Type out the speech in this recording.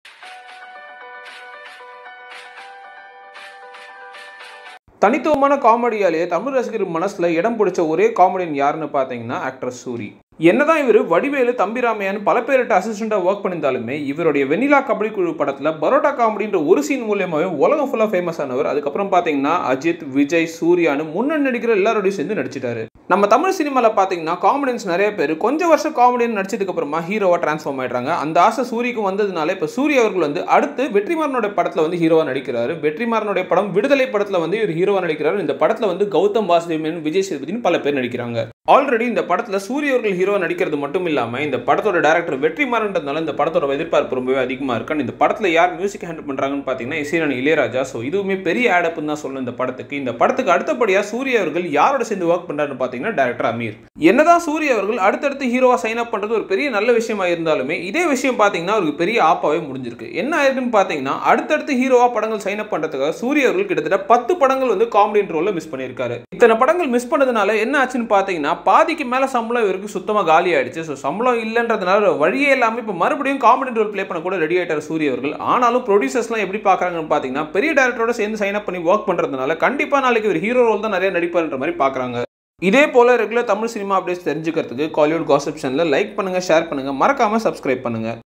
தனித்துவமான காமெடியாலேயே தமிழ் ரசிகர் மனசுல இடம் பிடிச்ச ஒரே காமெடியன் யாருன்னு பார்த்தீங்கன்னா ஆக்டர் சூரி என்னதான் இவர் வடிவேலு தம்பிராமையான்னு பல பேர்கிட்ட அசிஸ்டண்டாக ஒர்க் பண்ணியிருந்தாலுமே இவருடைய வெண்ணிலா கபடி குழு படத்தில் பரோட்டா காமெடின்ற ஒரு சீன் மூலியமாகவே உலகம் ஃபுல்லாக ஃபேமஸ் ஆனவர் அதுக்கப்புறம் பார்த்தீங்கன்னா அஜித் விஜய் சூர்யான்னு முன்னணி நடிக்கிற எல்லாரோடையும் சேர்ந்து நடிச்சிட்டாரு நம்ம தமிழ் சினிமாவில் பார்த்தீங்கன்னா காமெடியன்ஸ் நிறைய பேர் கொஞ்சம் வருஷம் காமெடியன் நடிச்சதுக்கு அப்புறமா ஹீரோவாக ட்ரான்ஸ்ஃபார்ம் ஆயிடுறாங்க அந்த ஆசை சூரிக்கு வந்ததுனால இப்போ சூரிய அவர்கள் வந்து அடுத்து வெற்றிமாறனுடைய படத்தில் வந்து ஹீரோவாக நடிக்கிறாரு வெற்றிமாறனுடைய படம் விடுதலை படத்தில் வந்து இவர் ஹீரோவாக நடிக்கிறாரு இந்த படத்தில் வந்து கௌதம் வாசுதேவன் விஜய் சேதுபதினு பல பேர் நடிக்கிறாங்க ஆல்ரெடி இந்த படத்தில் சூரிய அவர்கள் ஹீரோ நடிக்கிறது மட்டும் இல்லாமல் இந்த படத்தோட டேரக்டர் வெற்றிமாறன்றதுனால இந்த படத்தோட எதிர்பார்ப்பு ரொம்பவே அதிகமாக இருக்கு இந்த படத்தில் யார் மியூசிக் ஹேண்டில் பண்ணுறாங்கன்னு பார்த்தீங்கன்னா இசைராணி இளையராஜா ஸோ இதுவுமே பெரிய ஆடப்னு தான் சொல்லணும் இந்த படத்துக்கு இந்த படத்துக்கு அடுத்தபடியாக சூரிய அவர்கள் யாரோட சேர்ந்து ஒர்க் பண்ணுறாருன்னு பார்த்தீங்கன்னா டேரக்டர் அமீர் என்னதான் சூரிய அவர்கள் அடுத்தடுத்து ஹீரோவா சைன் அப் பண்ணுறது ஒரு பெரிய நல்ல விஷயமா இருந்தாலுமே இதே விஷயம் பார்த்தீங்கன்னா அவருக்கு பெரிய ஆப்பாவே முடிஞ்சிருக்கு என்ன ஆயிருக்குன்னு பார்த்தீங்கன்னா அடுத்தடுத்து ஹீரோவா படங்கள் சைன் அப் பண்ணுறதுக்காக சூரிய அவர்கள் கிட்டத்தட்ட பத்து படங்கள் வந்து காமெடி ரோலில் மிஸ் பண்ணியிருக்காரு இத்தனை படங்கள் மிஸ் பண்ணதுனால என்ன ஆச்சுன்னு பார்த்தீங்கன்னா பாதிக்கு மேலே சம்பளம் இவருக்கு சுத்தமாக காலி ஆயிடுச்சு ஸோ சம்பளம் இல்லைன்றதுனால வழியே இல்லாமல் இப்போ மறுபடியும் காமெடி ரோல் ப்ளே பண்ண கூட ரெடி ஆயிட்டார் சூரிய அவர்கள் ஆனாலும் ப்ரொடியூசர்ஸ்லாம் எப்படி பார்க்குறாங்கன்னு பார்த்தீங்கன்னா பெரிய டேரக்டரோட சேர்ந்து சைன் அப் பண்ணி ஒர்க் பண்ணுறதுனால கண்டிப்பாக நாளைக்கு ஒரு ஹீரோ ரோல் தான் நிறைய நடிப்பார்ன்ற மாதிரி பார்க்குறாங்க இதே போல ரெகுலர் தமிழ் சினிமா அப்டேட்ஸ் தெரிஞ்சுக்கிறதுக்கு காலிவுட் காசிப் சேனலில் லைக் பண்ணுங்கள் ஷேர் பண்ணுங்கள் மறக்காமல் சப்ஸ்கிரைப் பண்ணுங்கள்